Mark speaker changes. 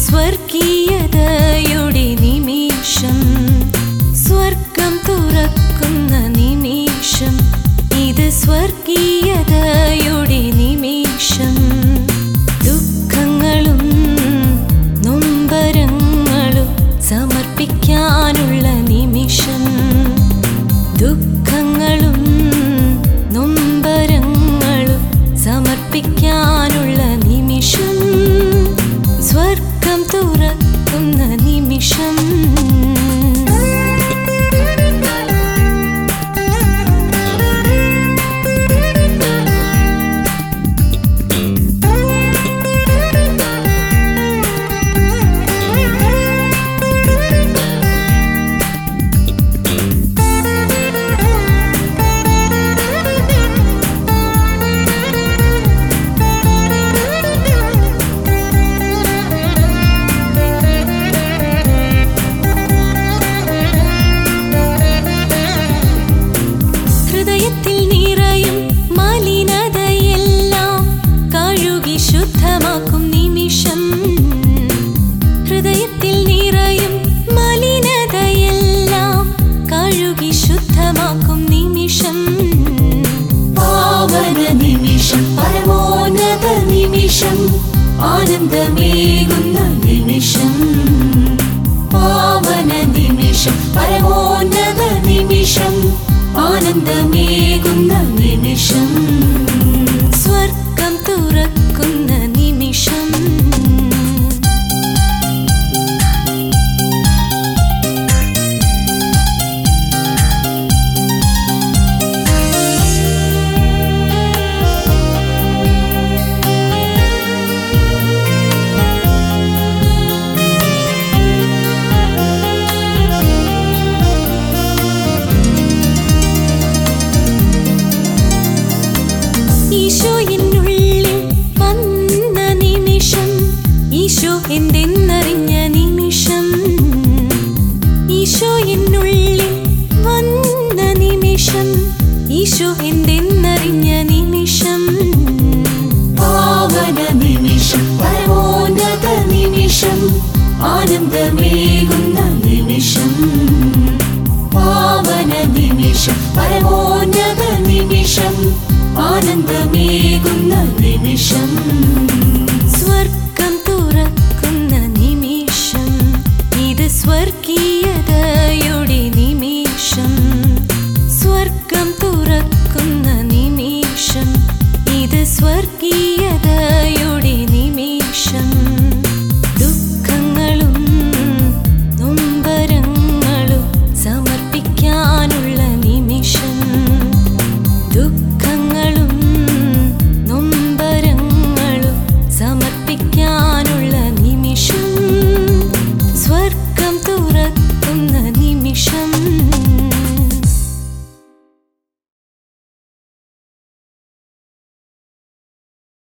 Speaker 1: സ്വർഗീയതയുടെ നിമിഷം സ്വർഗം തുറക്കുന്ന നിമിഷം ഇത് സ്വർഗീയതയുടെ നിമിഷം ദുഃഖങ്ങളും നൊമ്പരങ്ങളും സമർപ്പിക്കാനുള്ള നിമിഷം ദുഃഖങ്ങളും നൊമ്പരങ്ങളും സമർപ്പിക്കാനുള്ള നിമിഷം സ്വർഗം തുറക്കുന്ന നിമിഷം ഹൃദയത്തിൽ നിറയും മലിനതയെല്ലാം കഴുകി ശുദ്ധമാക്കും നിമിഷം ഹൃദയത്തിൽ നിറയും മലിനതയെല്ലാം കഴുകി ശുദ്ധമാക്കും നിമിഷം
Speaker 2: പാവന നിമിഷം പരമോന്നത നിമിഷം ആനന്ദമേകുന്ന നിമിഷം പാവന നിമിഷം പരമോന്നത നിമിഷം ആനന്ദമേകുന്ന നിമിഷം
Speaker 1: സ്വർഗം തുറക്കുന്ന നിമിഷം ഈശോ എന്നുള്ളിൽ വന്ന നിമിഷം ഈശോ എന്തെന്നറിഞ്ഞ നിമിഷം ഈശോ എന്നുള്ളിൽ വന്ന നിമിഷം ഈശോ എന്തെന്നറിഞ്ഞ നിമിഷം
Speaker 2: പാവന നിമിഷം പരമോന്നത നിമിഷം ആനന്ദമേകുന്ന നിമിഷം പാവന നിമിഷം പരമോന്നത നിമിഷം ആനന്ദമേകുന്ന നിമിഷം